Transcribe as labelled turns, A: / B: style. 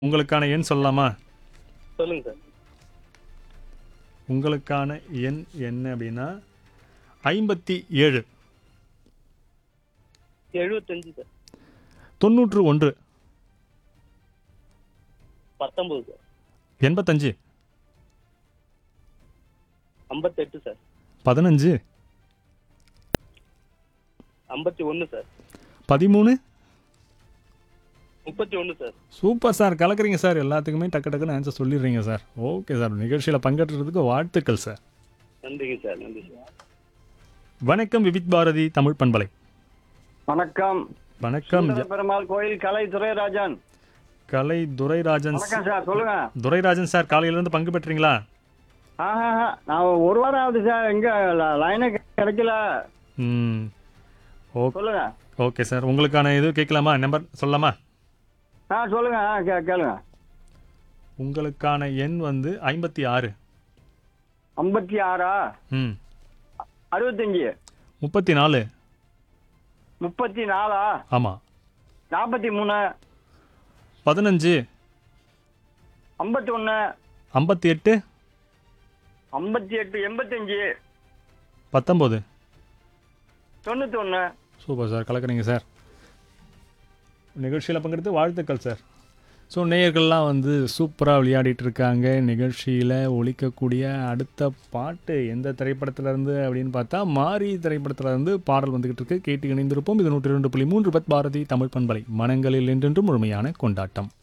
A: உங்களுக்கான எண் சொல்லலாமா
B: சொல்லுங்க சார்
A: உங்களுக்கான எண் என்ன அப்படின்னா ஐம்பத்தி ஏழு
B: எழுபத்தஞ்சு சார்
A: தொண்ணூற்று ஒன்று
B: பத்தொன்பது சார்
A: எண்பத்தஞ்சு
B: ஐம்பத்தெட்டு சார்
A: பதினஞ்சு
B: ஐம்பத்தி ஒன்று சார்
A: பதிமூணு
B: முப்பத்தி ஒன்று சார்
A: சூப்பர் சார் கலக்குறீங்க சார் எல்லாத்துக்குமே டக்கு டக்குன்னு ஆன்சர் சொல்லிடுறீங்க சார் ஓகே சார் நிகழ்ச்சியில் பங்கேற்றதுக்கு வாழ்த்துக்கள் சார்
B: நன்றிங்க சார் நன்றி சார்
A: வணக்கம் விவித் பாரதி தமிழ் பண்பலை
C: வணக்கம்
A: வணக்கம்
C: சுந்தர பெருமாள் கோயில் கலை துரைராஜன்
A: கலை துரைராஜன்
C: வணக்கம் சார் சொல்லுங்க
A: துரைராஜன் சார் காலையிலேருந்து பங்கு பெற்றீங்களா
C: ஆஹா நான் ஒரு வாரம் ஆகுது சார் எங்க ல- லைனே கிடைக்கல
A: ம் ஓகே
C: சொல்லுங்க
A: ஓகே சார் உங்களுக்கான இது கேட்கலாமா நம்பர் சொல்லலாமா
C: ஆ சொல்லுங்க ஆ கே கேளுங்க
A: உங்களுக்கான எண் வந்து ஐம்பத்தி ஆறு
C: ஐம்பத்தி ஆறா
A: ம்
C: அறுபத்தஞ்சு
A: முப்பத்தி நாலு
C: முப்பத்தி நாலா
A: ஆமாம்
C: நாற்பத்தி மூணு
A: பதினஞ்சு
C: ஐம்பத்தி ஒன்று
A: ஐம்பத்தி எட்டு
C: ஐம்பத்தி எட்டு எண்பத்தஞ்சு
A: பத்தொம்போது
C: தொண்ணூற்றி ஒன்று
A: சூப்பர் சார் கலக்குறீங்க சார் நிகழ்ச்சியில் பங்கெடுத்து வாழ்த்துக்கள் சார் ஸோ நேயர்கள்லாம் வந்து சூப்பராக விளையாடிட்டு இருக்காங்க நிகழ்ச்சியில் ஒலிக்கக்கூடிய அடுத்த பாட்டு எந்த திரைப்படத்துல இருந்து அப்படின்னு பார்த்தா மாரி திரைப்படத்துல இருந்து பாடல் வந்துகிட்டு இருக்கு கேட்டு இணைந்திருப்போம் இது நூற்றி ரெண்டு புள்ளி மூன்று பத் பாரதி தமிழ் பண்பலை மனங்களில் என்றென்றும் முழுமையான கொண்டாட்டம்